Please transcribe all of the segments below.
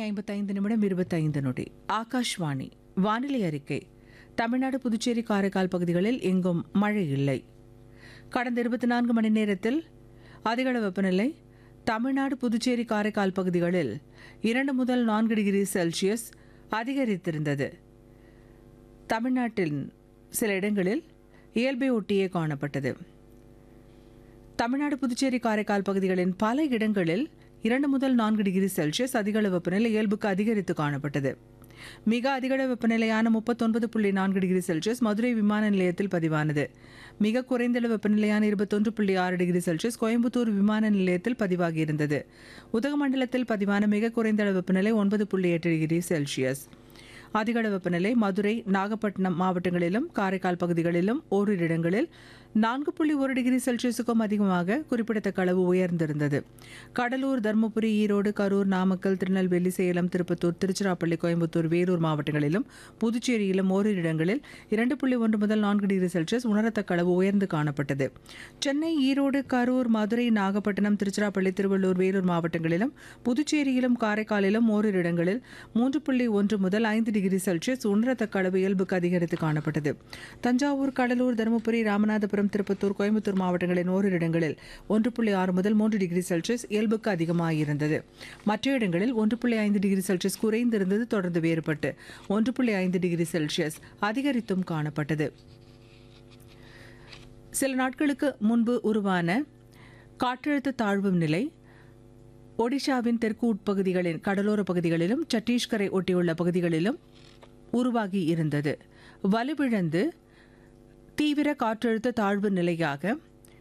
ஐம்பத்தைந்து நிமிடம் இருபத்தைந்து நொடி ஆகாஷ்வாணி வானிலை அறிக்கை தமிழ்நாடு புதுச்சேரி காரைக்கால் பகுதிகளில் எங்கும் மழை இல்லை கடந்த இருபத்தி நான்கு மணி நேரத்தில் அதிகள வெப்பநிலை தமிழ்நாடு புதுச்சேரி காரைக்கால் பகுதிகளில் இரண்டு முதல் நான்கு டிகிரி செல்சியஸ் அதிகரித்திருந்தது தமிழ்நாட்டின் சில இடங்களில் இயல்பை ஒட்டியே காணப்பட்டது தமிழ்நாடு புதுச்சேரி காரைக்கால் பகுதிகளின் பல இடங்களில் இரண்டு முதல் நான்கு டிகிரி செல்சியஸ் அதிகளவு வெப்பநிலை இயல்புக்கு அதிகரித்து காணப்பட்டது மிக அதிகள வெப்பநிலையான முப்பத்தொன்பது புள்ளி நான்கு டிகிரி செல்சியஸ் மதுரை விமான நிலையத்தில் பதிவானது மிக குறைந்தளவு வெப்பநிலையான இருபத்தொன்று புள்ளி ஆறு டிகிரி செல்சியஸ் கோயம்புத்தூர் விமான நிலையத்தில் பதிவாகியிருந்தது உதகமண்டலத்தில் பதிவான மிக குறைந்தளவு வெப்பநிலை ஒன்பது புள்ளி எட்டு டிகிரி செல்சியஸ் அதிகள வெப்பநிலை மதுரை நாகப்பட்டினம் மாவட்டங்களிலும் காரைக்கால் பகுதிகளிலும் ஓரிரு இடங்களில் நான்கு புள்ளி ஒரு டிகிரி செல்சியஸுக்கும் அதிகமாக குறிப்பிடத்தக்க அளவு உயர்ந்திருந்தது கடலூர் தருமபுரி ஈரோடு கரூர் நாமக்கல் திருநெல்வேலி சேலம் திருப்பத்தூர் திருச்சிராப்பள்ளி கோயம்புத்தூர் வேலூர் மாவட்டங்களிலும் புதுச்சேரியிலும் ஓரிரு இடங்களில் இரண்டு புள்ளி ஒன்று முதல் நான்கு டிகிரி செல்சியஸ் உணரத்தக்க அளவு உயர்ந்து காணப்பட்டது சென்னை ஈரோடு கரூர் மதுரை நாகப்பட்டினம் திருச்சிராப்பள்ளி திருவள்ளூர் வேலூர் மாவட்டங்களிலும் புதுச்சேரியிலும் காரைக்காலிலும் ஓரிரு இடங்களில் மூன்று புள்ளி ஒன்று முதல் ஐந்து டிகிரி செல்சியஸ் உணரத்தக்க அளவு இயல்புக்கு அதிகரித்து காணப்பட்டது தஞ்சாவூர் கடலூர் தருமபுரி ராமநாதபுரம் திருப்பத்தூர் கோயம்புத்தூர் மாவட்டங்களின் ஓரிரு இடங்களில் ஒன்று புள்ளி ஆறு முதல் மூன்று டிகிரி செல்சியஸ் இயல்புக்கு அதிகமாயிருந்தது மற்ற இடங்களில் ஒன்று புள்ளி ஐந்து டிகிரி செல்சியஸ் குறைந்திருந்தது தொடர்ந்து வேறுபட்டு ஒன்று புள்ளி ஐந்து டிகிரி செல்சியஸ் அதிகரித்தும் காணப்பட்டது சில நாட்களுக்கு முன்பு உருவான காற்றழுத்த தாழ்வு நிலை ஒடிஷாவின் தெற்கு உட்பகுதிகளின் கடலோர பகுதிகளிலும் சத்தீஸ்கரை ஒட்டியுள்ள பகுதிகளிலும் உருவாகி இருந்தது வலுவிழந்து தீவிர காற்றழுத்த தாழ்வு நிலையாக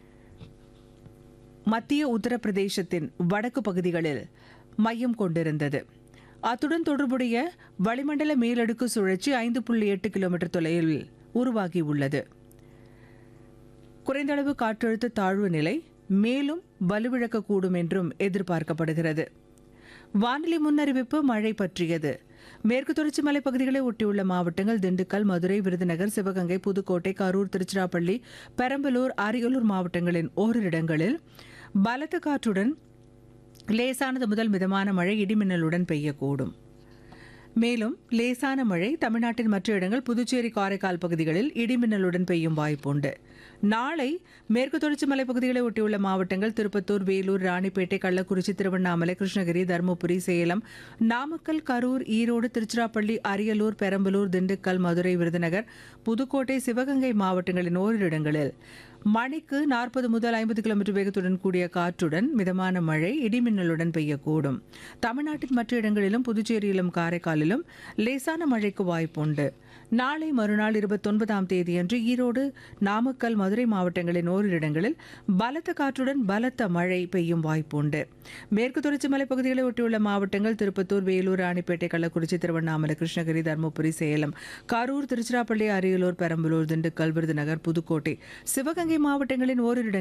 மத்திய உத்தரப்பிரதேசத்தின் வடக்கு பகுதிகளில் மையம் கொண்டிருந்தது அத்துடன் தொடர்புடைய வளிமண்டல மேலடுக்கு சுழற்சி ஐந்து புள்ளி எட்டு கிலோமீட்டர் தொலைவில் உருவாகி உள்ளது குறைந்தளவு காற்றழுத்த தாழ்வு நிலை மேலும் வலுவிழக்கக்கூடும் என்றும் எதிர்பார்க்கப்படுகிறது வானிலை முன்னறிவிப்பு மழை பற்றியது மேற்கு தொடர்ச்சி மலை பகுதிகளை ஒட்டியுள்ள மாவட்டங்கள் திண்டுக்கல் மதுரை விருதுநகர் சிவகங்கை புதுக்கோட்டை கரூர் திருச்சிராப்பள்ளி பெரம்பலூர் அரியலூர் மாவட்டங்களின் ஓரிரு இடங்களில் பலத்த காற்றுடன் லேசானது முதல் மிதமான மழை இடிமின்னலுடன் பெய்யக்கூடும் மேலும் லேசான மழை தமிழ்நாட்டின் மற்ற இடங்கள் புதுச்சேரி காரைக்கால் பகுதிகளில் இடிமின்னலுடன் பெய்யும் வாய்ப்புண்டு நாளை மேற்கு தொடர்ச்சி மலைப்பகுதிகளை ஒட்டியுள்ள மாவட்டங்கள் திருப்பத்தூர் வேலூர் ராணிப்பேட்டை கள்ளக்குறிச்சி திருவண்ணாமலை கிருஷ்ணகிரி தருமபுரி சேலம் நாமக்கல் கரூர் ஈரோடு திருச்சிராப்பள்ளி அரியலூர் பெரம்பலூர் திண்டுக்கல் மதுரை விருதுநகர் புதுக்கோட்டை சிவகங்கை மாவட்டங்களின் ஓரிரு இடங்களில் மணிக்கு நாற்பது முதல் ஐம்பது கிலோமீட்டர் வேகத்துடன் கூடிய காற்றுடன் மிதமான மழை இடிமின்னலுடன் பெய்யக்கூடும் தமிழ்நாட்டின் மற்ற இடங்களிலும் புதுச்சேரியிலும் காரைக்காலிலும் லேசான மழைக்கு வாய்ப்புண்டு நாளை மறுநாள் இருபத்தொன்பதாம் தேதியன்று ஈரோடு நாமக்கல் மதுரை மாவட்டங்களின் ஓரிரு இடங்களில் பலத்த காற்றுடன் பலத்த மழை பெய்யும் வாய்ப்புண்டு மேற்கு தொடர்ச்சி மலைப்பகுதிகளை ஒட்டியுள்ள மாவட்டங்கள் திருப்பத்தூர் வேலூர் ராணிப்பேட்டை கள்ளக்குறிச்சி திருவண்ணாமலை கிருஷ்ணகிரி தருமபுரி சேலம் கரூர் திருச்சிராப்பள்ளி அரியலூர் பெரம்பலூர் திண்டுக்கல் விருதுநகர் புதுக்கோட்டை சிவகங்கை மாவட்டங்களின் ஓரிரு இடங்களில்